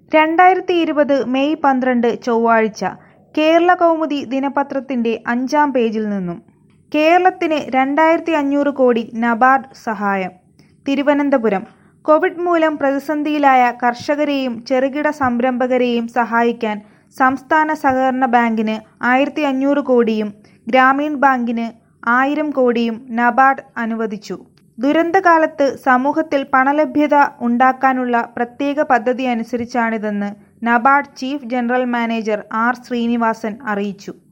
രണ്ടായിരത്തി ഇരുപത് മെയ് പന്ത്രണ്ട് ചൊവ്വാഴ്ച കേരള കൗമുദി ദിനപത്രത്തിന്റെ അഞ്ചാം പേജിൽ നിന്നും കേരളത്തിന് രണ്ടായിരത്തി അഞ്ഞൂറ് കോടി നബാർഡ് സഹായം തിരുവനന്തപുരം കോവിഡ് മൂലം പ്രതിസന്ധിയിലായ കർഷകരെയും ചെറുകിട സംരംഭകരെയും സഹായിക്കാൻ സംസ്ഥാന സഹകരണ ബാങ്കിന് ആയിരത്തി അഞ്ഞൂറ് കോടിയും ഗ്രാമീൺ ബാങ്കിന് ആയിരം കോടിയും നബാർഡ് അനുവദിച്ചു ദുരന്തകാലത്ത് സമൂഹത്തിൽ പണലഭ്യത ഉണ്ടാക്കാനുള്ള പ്രത്യേക പദ്ധതി അനുസരിച്ചാണിതെന്ന് NABARD chief general manager R Srinivasan അറിയിച്ചു